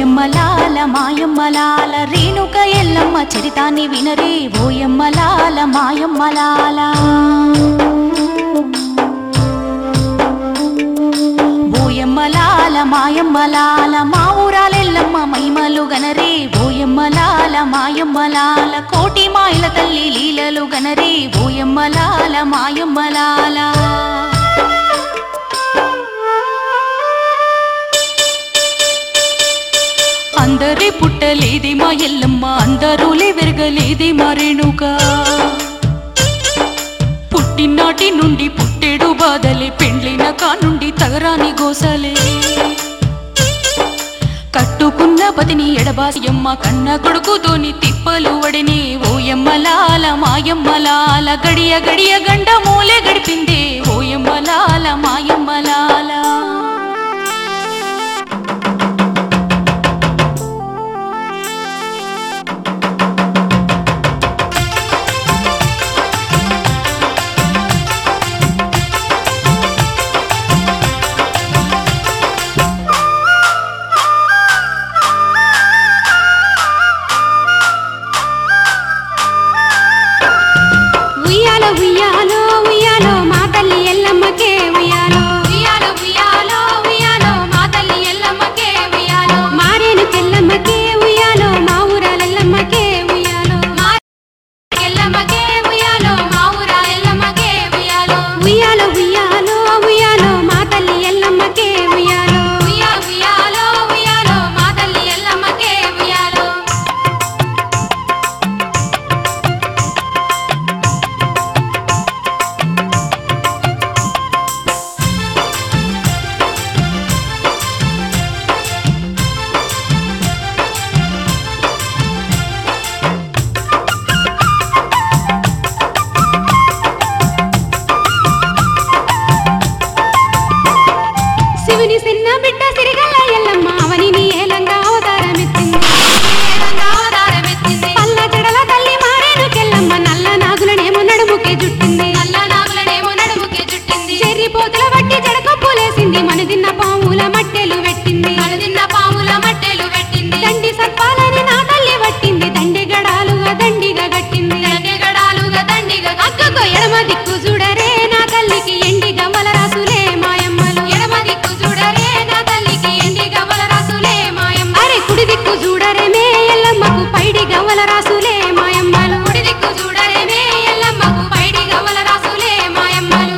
ఓయమ్మలాల మాయమ్మలాల రేణుక ఎల్లమ్మ చరితాన్ని వినరే ఓయమ్మలాల మాయమ్మలాల ఓయమ్మలాల మాయమ్మలాల మా ఊరాలెల్లమ్మ మైమలు గనరే ఓయమ్మలాల మాయమ్మలాల కోటి మాయల తల్లి లీలలు గనరే ఓయమ్మలాల మాయమ్మలాల అందరి పుట్టలేది మా ఎల్లమ్మ అందరూలే వెరగలేది మా రేణుక పుట్టినాటి నుండి పుట్టేడు బాధలే పెండ్లిన కానుండి తగరాని గోసలే కట్టుకున్న పతిని ఎడబాసియమ్మ కన్న కొడుకుతోని తిప్పలు వడిని ఓయమ్మలాల మాయమ్మలాల గడియ గడియ గండ మూలే గడిపిందే ఓయమ్మలాల మాయమ్మలాల ఉయ్యాలో ఉయ్యాలో ఉయ్యాలో మా తల్లి ఎల్లమ్మకే ఉయ్యాలో ఉయ్యాలో ఉయ్యాలో ఉయ్యాలో మా తల్లి ఎల్లమ్మకే ఉయ్యాలో మారేను తెల్లమ్మకే ఉయ్యాలో మా ఊరాలెల్లమ్మకే ఉయ్యాలో మా ఎల్లమ్మకే ఉయ్యాలో మా ఊరాలెల్లమ్మకే ఉయ్యాలో ఉయ్యాలో ఉయ్యాలో ఉయ్యాలో మా తల్లి ఎల్లమ్మకే ఉయ్యాలో ఉయ్యా ఉయ్యాలో ఉయ్యాలో మా తల్లి ఎల్లమ్మకే ఉయ్యాలో శివుని సిన్న బిడ్డ సిరిగల్ల ఎల్లమ్మ అవని నీ ఏలంగా అవతారమెత్తింది పల్ల జడల తల్లి మారేను కెల్లమ్మ నల్ల నాగులనేమో నడుముకే జుట్టింది నల్ల నాగులనేమో నడుముకే జుట్టింది చెర్రి పోతుల వట్టి జడకొప్పులేసింది మనదిన్న పాముల మట్టెలు పెట్టింది మనదిన్న పాముల మట్టెలు పెట్టింది దండి సర్పాలని నా తల్లి పట్టింది దండి గడాలుగా దండిగా గట్టింది దండి గడాలుగా దండిగా అక్కకు ఎడమ దిక్కు చూడరే నా తల్లికి ఎండి గవ్వల రాసులే మాయమ్మలు ఎడమ దిక్కు చూడరే నా తల్లికి ఎండి గవ్వల రాసులే మాయమ్మ అరే కుడి దిక్కు చూడరే మే ఎల్లమ్మకు పైడి గవ్వల రాసులే మాయమ్మలు కుడి దిక్కు చూడరే మే ఎల్లమ్మకు పైడి గవ్వల రాసులే మాయమ్మలు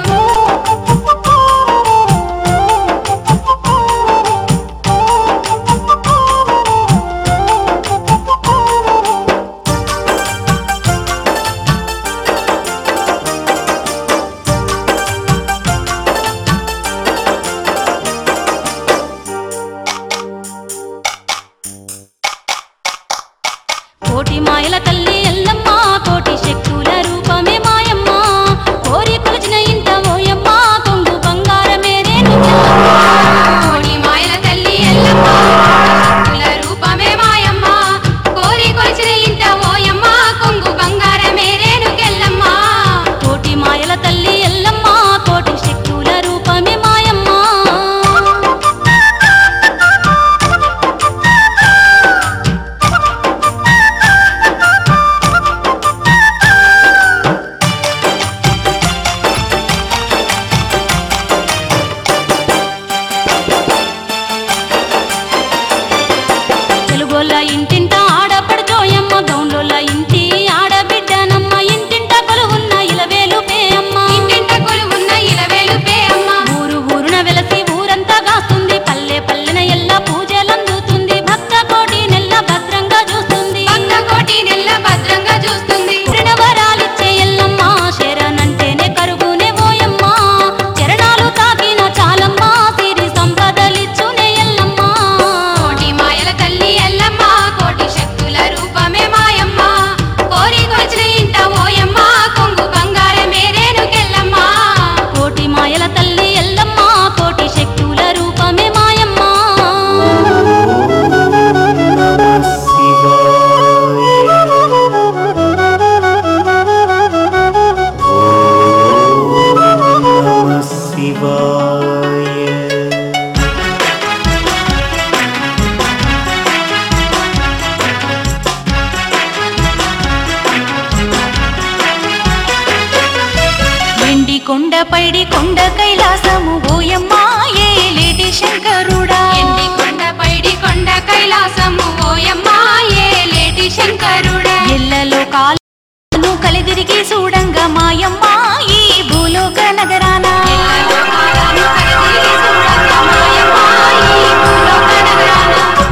కోటి మాయల తల్లి ఎల్లమ్మ కోటి శక్తుల రూపమే మాయమ్మ కోరి కొలిచిన ఇంత ఓయమ్మ కొంగు బంగారమేరే కోడి మాయల తల్లి ఎల్లమ్మ శక్తుల రూపమే మాయమ్మ కోరి కొలిచిన ఇంత ఓయమ్మ కొంగు బంగారమే రేణుకెల్లమ్మ కోటి మాయల తల్లి ఎల్లమ్మ కోటి శక్తుల రూపమే మాయమ్మ ఆ పైడి కొండ కైలాసము ఓయమ్మా ఏలేటి శంకరుడా ఎండి కొండ పైడి కొండ కైలాసము ఓయమ్మ ఏలేటి శంకరుడా ఎల్లలో కాలు కలిదిరిగి చూడంగా మాయమ్మ ఈ భూలోక నగరాన ఎల్లలో కాలాలు కడతీరి చూడంగా మాయమ్మ ఈ భూలోక నగరాన.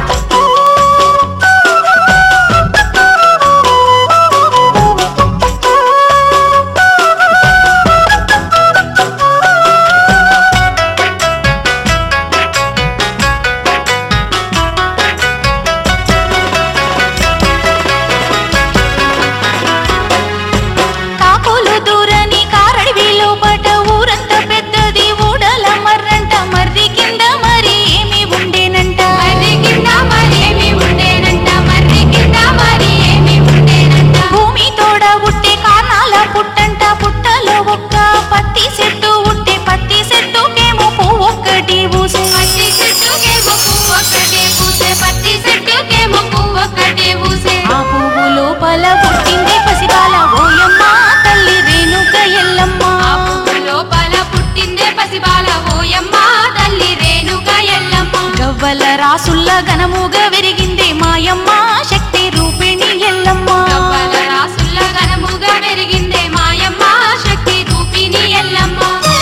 కాకులు దూరని కారడివి లోపట ఊరంత పెద్దది ఊడల మర్రంట మర్రి కింద మరి ఏమి ఉండేనంట మర్రి కింద మరేమి ఉండేనంట మర్రి కింద మరి ఏమి ఉండేనంట భూమి తోడ ఉట్టే కానాల పుట్టంట పుట్టలో ఒక్క పత్తి చెట్టు ఉట్టే పత్తి చెట్టుకేమో పువ్వు ఒక్కటి ఊసే పత్తి చెట్టుకేమో పువ్వు ఒక్కటే పూసే పత్తి చెట్టుకేమో పువ్వు ఒక్కటే పూసే ఆ పువ్వు లోపల పుట్టింది పసిబాల ఓయమ్మ తల్లి రేణుక ఎల్లమ్మ ఆ పువ్వు లోపల పుట్టిందే పసిబాల ఓయమ్మ తల్లి రేణుక ఎల్లమ్మ గవ్వల రాసుల్ల ఘనముగా విరిగిందే మాయమ్మ శక్తి రూపిణి ఎల్లమ్మ గవ్వల రాసుల్ల ఘనముగా పెరిగిందే మాయమ్మ శక్తి రూపిణి ఎల్లమ్మ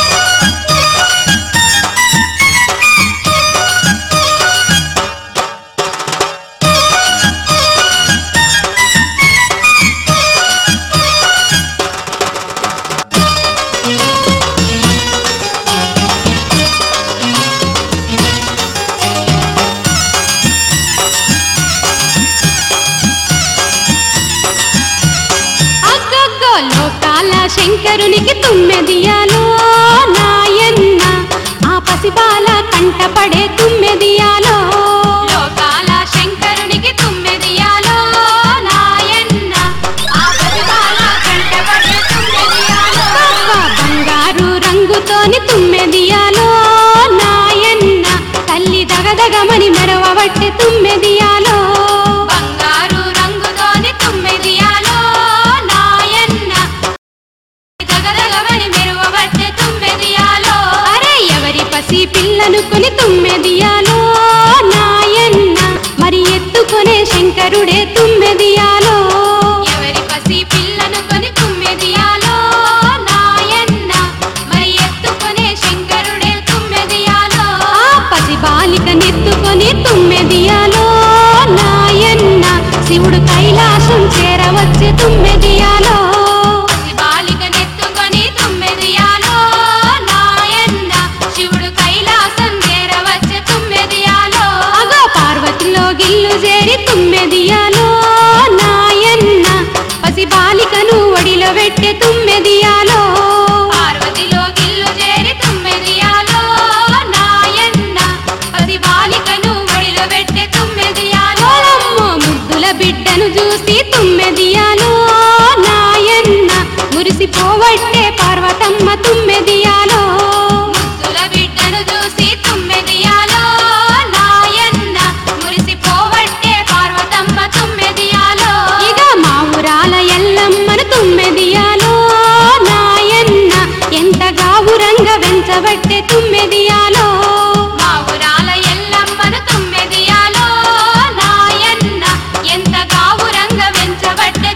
అగ్గగ్గో లోకాల శంకరునికి తుమ్మెదియాలో నాయన్న ఆ పసిబాల కంటపడే తుమ్మెదియాలో లోకాల శంకరునికి తుమ్మెదియాలో నాయన్న ఆ పసిబాల కంటపడే తుమ్మెదియాలో బంగారు రంగుతోని తుమ్మెదియాలో నాయన్న తల్లి దగదగమని మెరవబట్టి తుమ్మెదియాలో బంగారు రంగుతోని తుమ్మెదియాలో నాయన్న దగదగమని మెరవబట్టి తుమ్మెదియాలో అరే ఎవరి పసి పిల్లను కొని తుమ్మెదియాలో నాయన్న మరి ఎత్తుకొనే శంకరుడే తుమ్మెదియాలో ఎవరి పసి పిల్లను కొని తుమ్మెదియాలో నాయన్న మరి ఎత్తుకొనే శంకరుడే తుమ్మెదియాలో ఆ పసి బాలిక నెత్తుకొని తుమ్మెదియాలో నాయన్న శివుడు కైలాసం చేరవచ్చే తుమ్మెదియాలో బాలిక నెత్తుకొని తుమ్మెదియాలో నాయన్న శివుడు కైలాసం చేరవచ్చే తుమ్మెదియాలో అగో పార్వతిలో గిల్లు చేరి తుమ్మెదియాలో నాయన్న పసి బాలికను ఒడిలో పెట్టే తుమ్మెదియాలో పార్వతిలో గిల్లు చేరి తుమ్మెదియాలో నాయన్న పసి బాలికను ఒడిలో పెట్టే తుమ్మెదియాలో ముద్దుల బిడ్డను చూసి తుమ్మెదియాలో నాయన్న మురిసిపోవట్టే పార్వతమ్మ తుమ్మెదియాలో ముద్దుల బిడ్డను చూసి తుమ్మెదియాలో నాయన్న మురిసిపోవట్టే పార్వతమ్మ తుమ్మెదియాలో ఇక మా ఊరాల ఎల్లమ్మను తుమ్మెదియాలో నాయన్న ఎంత గావురంగ వెంచబట్టే తుమ్మెదియాలో మా ఊరాల ఎల్లమ్మను తుమ్మెదియాలో నాయన్న ఎంత గావురంగ వెంచబట్టే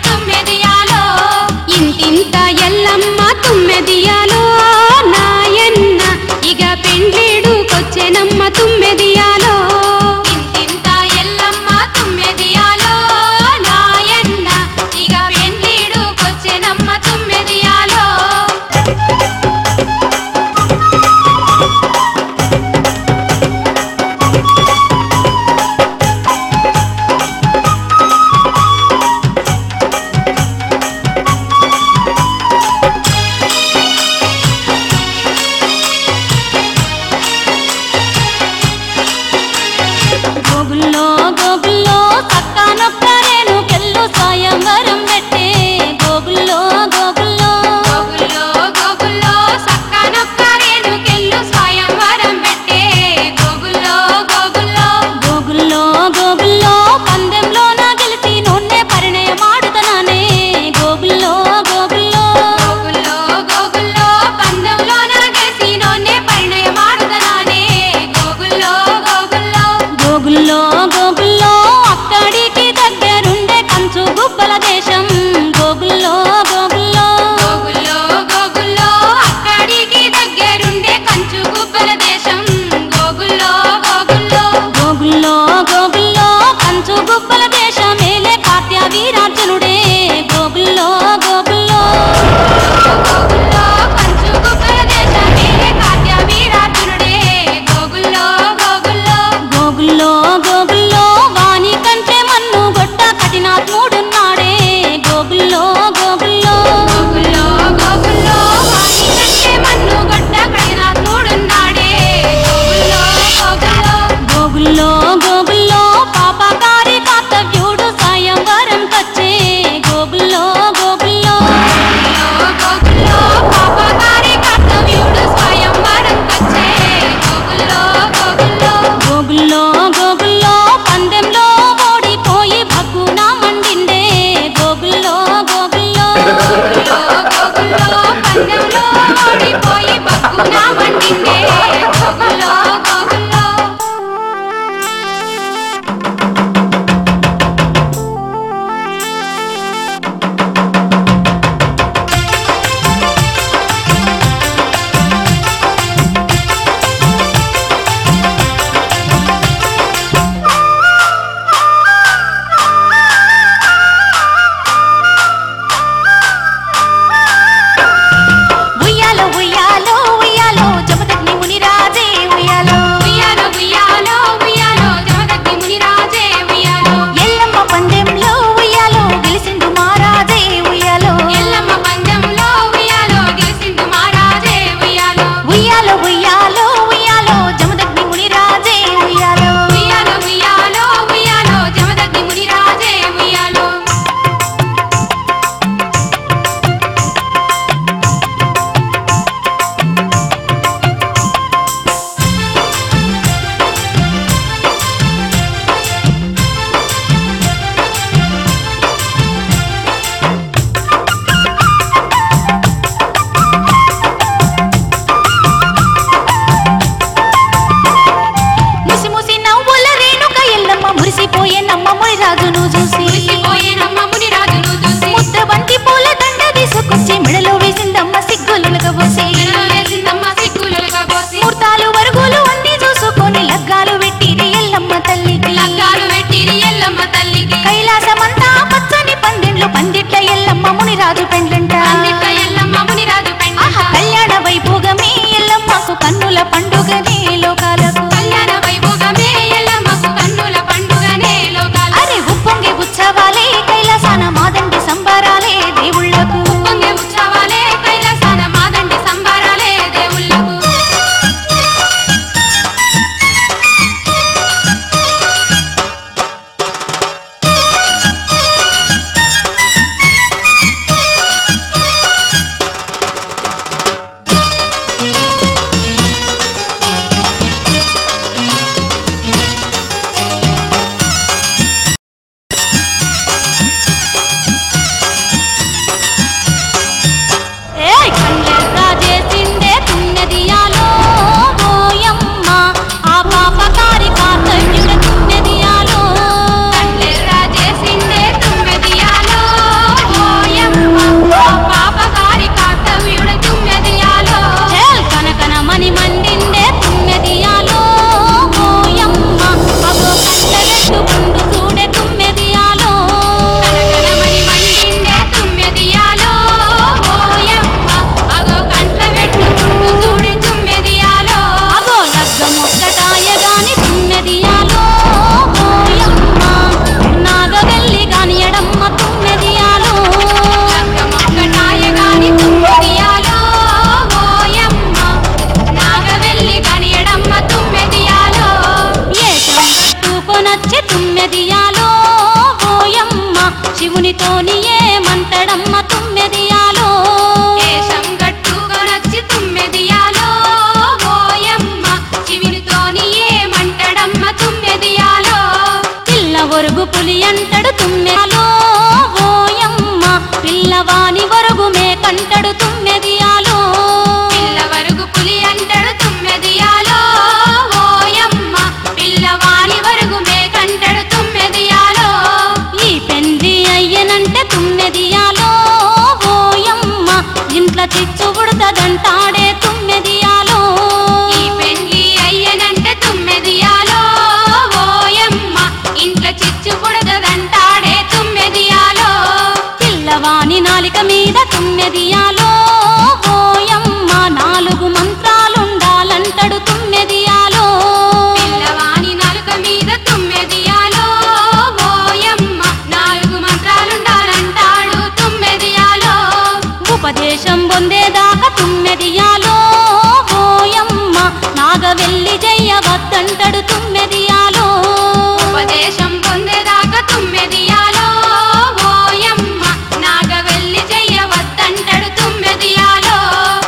శివునితోని ఏమంటడమ్మ తుమ్మెదియాలో ఏషం గట్టుకొనొచ్చి తుమ్మెదియాలో ఓయమ్మ శివునితోని ఏమంటడమ్మ తుమ్మెదియాలో పిల్ల ఒరుగు పులి అంటడు తుమ్మెదియాలో ఓయమ్మ పిల్లవాని ఒరుగు మేకంటడు తుమ్మెదియాలో పిల్లవరుగు పులి అంటడు తుమ్మెదియాలో ఓయమ్మ పిల్లవాని వరుగు మేకంటడు తుమ్మెదియాలో ఈ పెండ్లి అయ్యనంటే తుమ్మెదియాలో ఓయమ్మ ఇంట్లో చిచ్చు ఉడతదంటాడే తుమ్మెదియాలో ఈ పెళ్లి అయ్యనంటే తుమ్మెదియాలో ఓయమ్మ ఇంట్లో చిచ్చు పుడదదంటాడే తుమ్మెదియాలో పిల్లవాని నాలిక మీద తుమ్మెదియాలో ఓయమ్మ నాలుగు మంత్రాలుండాలంటడు తుమ్మెదియాలో పిల్లవాని నాలుక మీద తుమ్మెదియాలో ఓయమ్మ నాలుగు మంత్రాలుండాలంటాడు తుమ్మెదియాలో ఉపదేశం పొందేదాకా తుమ్మెదియాలో ఓయమ్మ నాగవెల్లి జయ్యవద్దంటడు తుమ్మెదియాలో ఉపదేశం పొందేదాకా తుమ్మెదియాలో ఓయమ్మ నాగవెల్లి చెయ్యవద్దంటడు తుమ్మెదియాలో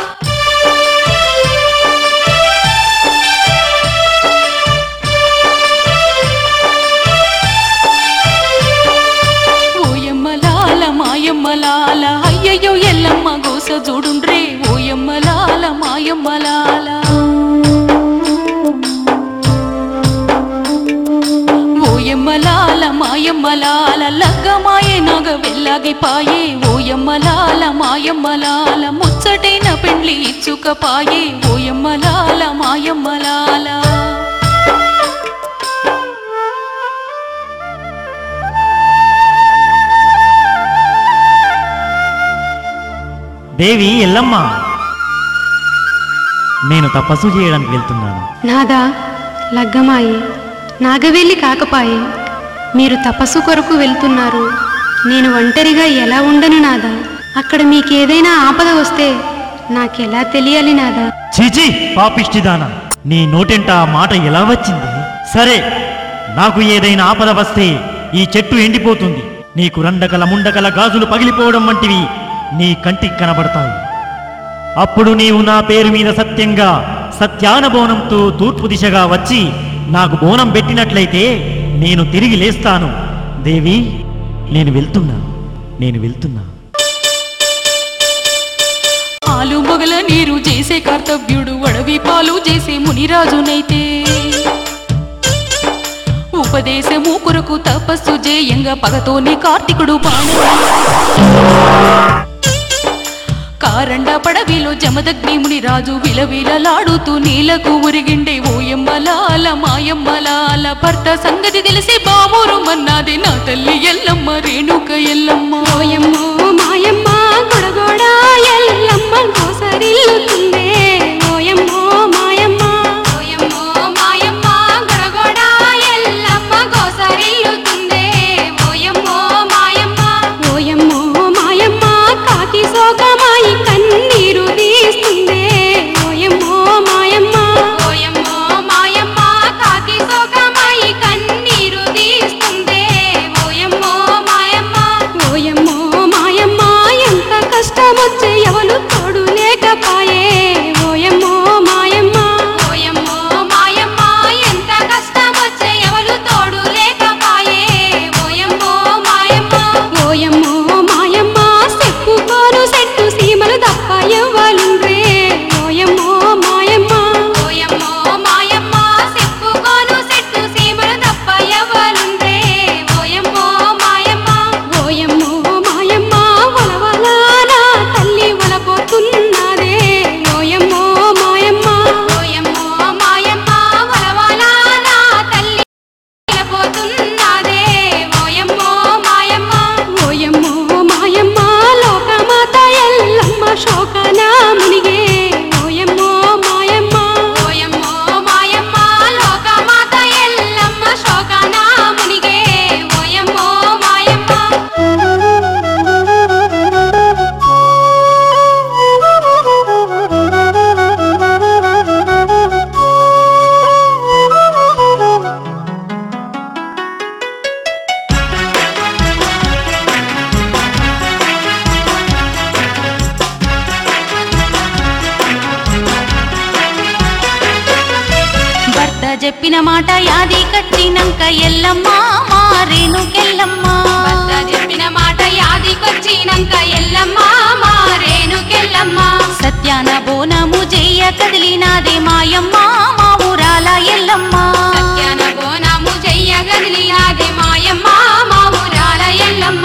ఓయమ్మలాల మాయమ్మలాల అయ్యయ్యో ఎల్లమ్మ గోస చూడుండ్రే ఓయమ్మలాల మాయమ్మలాల ఓయమ్మలాల మాయమ్మలాల లగ్గమాయే నాగ వెళ్ళాగిపాయే ఓయమ్మలాల మాయమ్మలాల ముచ్చటైన పెండ్లి ఇచ్చుకపాయే ఓయమ్మలాల మాయమ్మలాల దేవి ఎల్లమ్మ నేను తపస్సు చేయడానికి వెళ్తున్నాను నాదా లగ్గమాయి నాగవెల్లి కాకపాయే మీరు తపస్సు కొరకు వెళ్తున్నారు నేను ఒంటరిగా ఎలా ఉండను నాదా అక్కడ మీకేదైనా ఆపద వస్తే నాకెలా తెలియాలి నాదా చీచి పాపిష్టిదాన నీ నోటెంట ఆ మాట ఎలా వచ్చింది సరే నాకు ఏదైనా ఆపద వస్తే ఈ చెట్టు ఎండిపోతుంది నీకు రండకల ముండకల గాజులు పగిలిపోవడం వంటివి నీ కంటికి కనబడతాయి అప్పుడు నీవు నా పేరు మీద సత్యంగా సత్యాన బోనంతో తూర్పు దిశగా వచ్చి నాకు బోనం పెట్టినట్లయితే నేను తిరిగి లేస్తాను దేవి నేను వెళ్తున్నా నేను వెళ్తున్నా పాలు మొగల నీరు చేసే కర్తవ్యుడు అడవి పాలు చేసే మునిరాజునైతే ఉపదేశము కొరకు తపస్సు చేయంగా పగతోని కార్తీకుడు బాణ కారండ పడవిలో జమదగ్ని మునిరాజు విలవిలలాడుతూ నీలకు ఉరిగిండే ఓయమ్మలాల మాయమ్మలాల భర్త సంగతి తెలిసి బాబూరు మన్నాది నా తల్లి ఎల్లమ్మ రేణుక ఎల్లమ్మ ఓయమ్మో మాయమ్మ గొడగొడ ఎల్లమ్మ గోసరిల్లుతుందే ఓయమ్మో మాయమ్మ ఓయమ్మో మాయమ్మ గొడగొడ ఎల్లమ్మ గోసరిల్లుతుందే ఓయమ్మో మాయమ్మ ఓయమ్మో మాయమ్మ కాకి సోకమాయి కన్నీరు తీస్తుందే ఓయమ్మో మాయమ్మ ఓయమ్మో మాయమ్మ కాకి సోకమాయి కన్నీరు తీస్తుందే ఓయమ్మో మాయమ్మ ఓయమ్మో చెప్పిన మాట యాది కట్టినంక ఎల్లమ్మ మారేనుకెల్లమ్మ భర్త చెప్పిన మాట యాదికొచ్చినంక ఎల్లమ్మ మారేనుకెల్లమ్మ సత్యాన బోనము చెయ్య కదిలినాదే మాయమ్మ మా ఊరాల ఎల్లమ్మ సత్యాన బోనము చెయ్యగదిలినాది మాయమ్మ మా ఊరాల ఎల్లమ్మ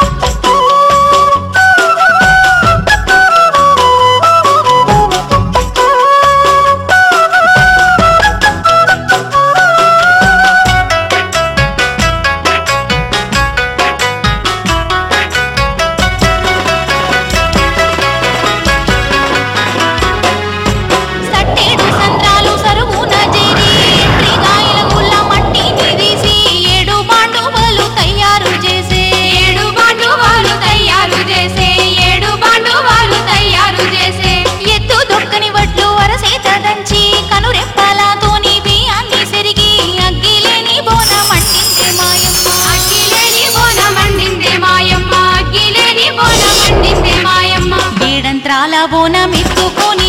సట్టేడు సంద్రాలు సరువున చేరి ఎంట్రిగాయల గుల్ల మట్టిని తీసి ఏడు బాండువలు తయారు చేసే ఏడు బాండువాలు తయారు చేసే ఏడు బాండువాలు తయారు చేసే ఎత్తు దొక్కని వడ్లు అరసేత దంచి కనురెప్పలతోని బియ్యాన్ని సెరిగి అగ్గిలేని బోన మండిందే మాయమ్మ అగ్గిలేని బోనమండిందే మాయమ్మ అగ్గిలేని బోనమండిందే మాయమ్మ ఏడంత్రాల బోనం ఎత్తుకొని